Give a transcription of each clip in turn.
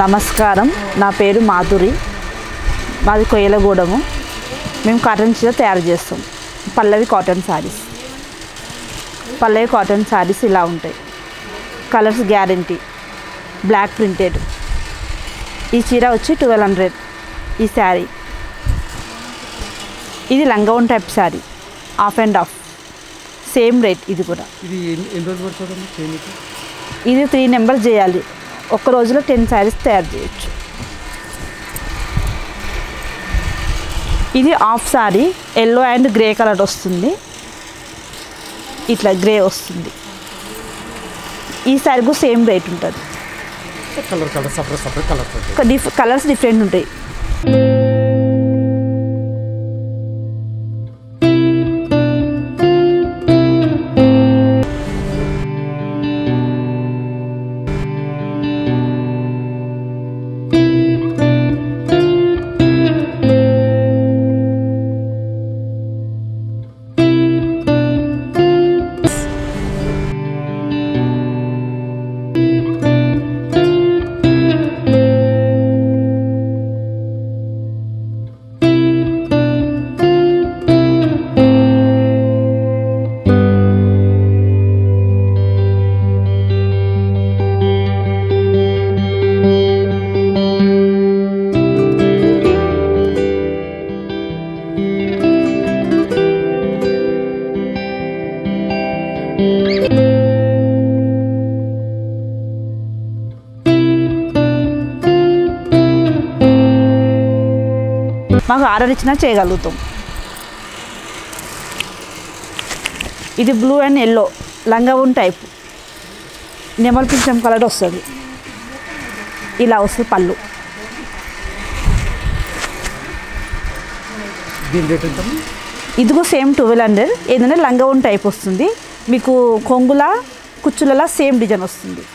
నమస్కారం నా పేరు మాధురి మాది కొయ్యలగూడెము మేము కాటన్ చీర తయారు చేస్తాం పల్లవి కాటన్ శారీస్ పల్లవి కాటన్ శారీస్ ఇలా ఉంటాయి కలర్స్ గ్యారంటీ బ్లాక్ ప్రింటెడ్ ఈ చీర వచ్చి ట్వెల్వ్ హండ్రెడ్ ఈ శారీ ఇది లంగౌన్ type sari half and half same rate ఇది కూడా ఇది ఎన్ని ఎన్ని రోజులు పడుతుందమ్మా చేయనీకి ఇది త్రీ నెంబర్ చేయాలి ఒక్క రోజులో టెన్ శారీస్ తయారు చేయొచ్చు ఇది half sari yellow and grey colour వస్తుంది ఇట్లా గ్రే వస్తుంది ఈ శారీకు సేమ్ రేట్ ఉంటుంది colour colour separate separate colours ఉంటాయి ఒక డిఫ్ కలర్స్ డిఫరెంట్ ఉంటాయి మాకు ఆర్డర్ ఇచ్చినా చేయగలుగుతాం ఇది బ్లూ అండ్ ఎల్లో లంగవూన్ టైప్ నెమల్ పింఛం కలర్ వస్తుంది ఇలా వస్తుంది పళ్ళు దీని రేట్ ఎంత ఇదిగో సేమ్ ట్వెల్వ్ హండ్రెడ్ ఏదైనా లంగవూన్ టైప్ వస్తుంది మీకు కొంగుల కుచ్చులలో సేమ్ డిజైన్ వస్తుంది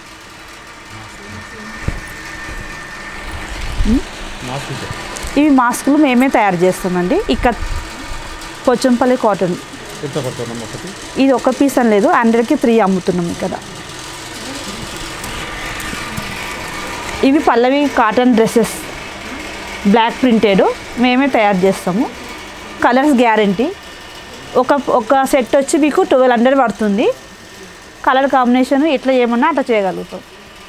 మాస్క్ ఇది. ఇవి మాస్కులు మేమే తయారు చేస్తామండి ఇక్కడ పోచంపల్లి కాటన్ ఎంత పడుతుందమ్మా ఒకటి ఇది ఒక పీస్ అని లేదు హండ్రెడ్కి త్రీ అమ్ముతున్నాం ఇక్కడ ఇవి పల్లవి కాటన్ డ్రెస్సెస్ బ్లాక్ ప్రింటెడ్ మేమే తయారు చేస్తాము కలర్స్ గ్యారంటీ ఒక ఒక సెట్ వచ్చి మీకు ట్వెల్వ్ హండ్రెడ్ పడుతుంది కలర్ కాంబినేషన్ ఎట్లా చేయమన్నా అట్లా చేయగలుగుతాం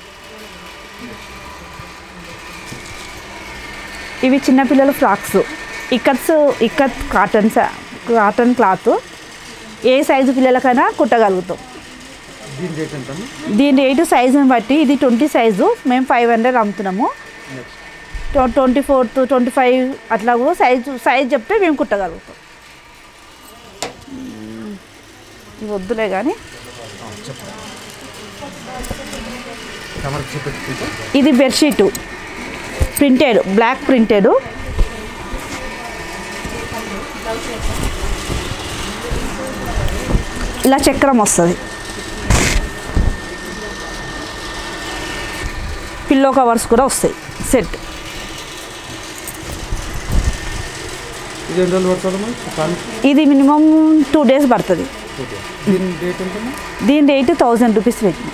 ఇవి చిన్నపిల్లల ఫ్రాక్స్ ఇక్కత్స్ ఇక్కత్ కాటన్ సా- కాటన్ క్లాత్ ఏ సైజు పిల్లలకైనా కుట్టగలుగుతాం దీని రేట్ ఎంత దీని రేటు సైజుని బట్టి ఇది ట్వంటీ సైజు మేము ఫైవ్ హండ్రెడ్ అమ్ముతున్నాము next twenty four to twenty five అట్లా కూడా సైజు సైజ్ చెప్తే మేము కుట్టగలుగుతాం మ్మ్. ఇవి వద్దులే కానీ చెప్పండి కెమెరా చూపెట్టుకుంటే ఇది బెడ్షీటు ప్రింటెడ్ బ్లాక్ ప్రింటెడ్ ఇలా చక్రం వస్తుంది పిల్లో కవర్స్ కూడా వస్తాయి సెట్ ఇది ఎన్ని రోజులు పడుతుందమ్మా కానీ ఇది మినిమం టూ డేస్ పడుతుంది ఓకే దీని రేట్ ఎంతమ్మా దీని రేటు థౌజండ్ రూపీస్ పెట్టింది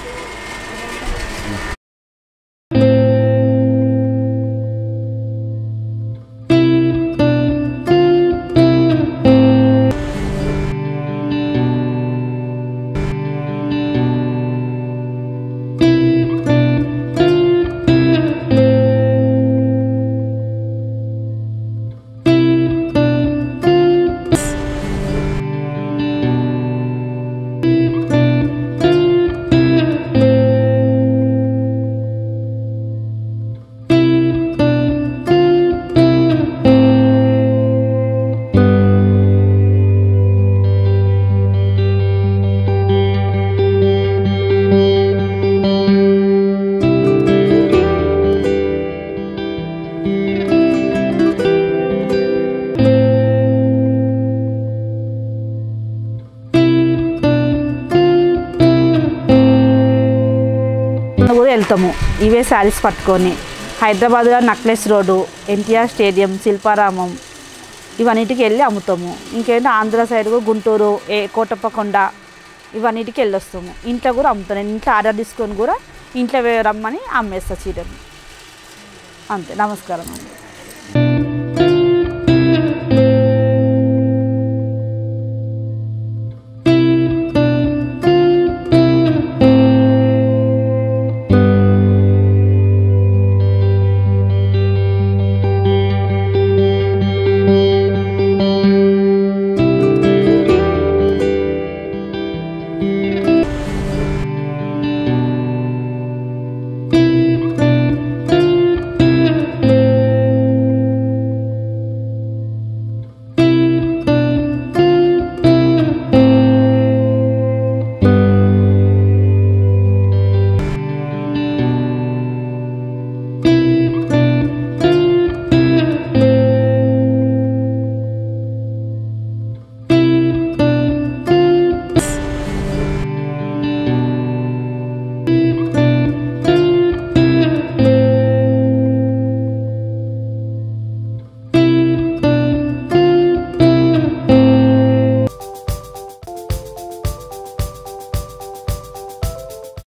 కూడా వెళ్తాము ఇవే శారీస్ పట్టుకొని హైదరాబాద్లో Necklace Road NTR Stadium Shilparamam ఇవన్నిటికి వెళ్ళి అమ్ముతాము ఇంకేంటి ఆంధ్ర సైడ్ కూడా గుంటూరు ఏ కోటప్పకొండ ఇవన్నిటికి వెళ్ళొస్తాము ఇంట్లో కూడా అమ్ముతాను నేను ఇంట్లో ఆర్డర్ తీసుకొని కూడా ఇంట్లో వే- రమ్మని అమ్మేస్తా చీరలు అంతే నమస్కారం అండి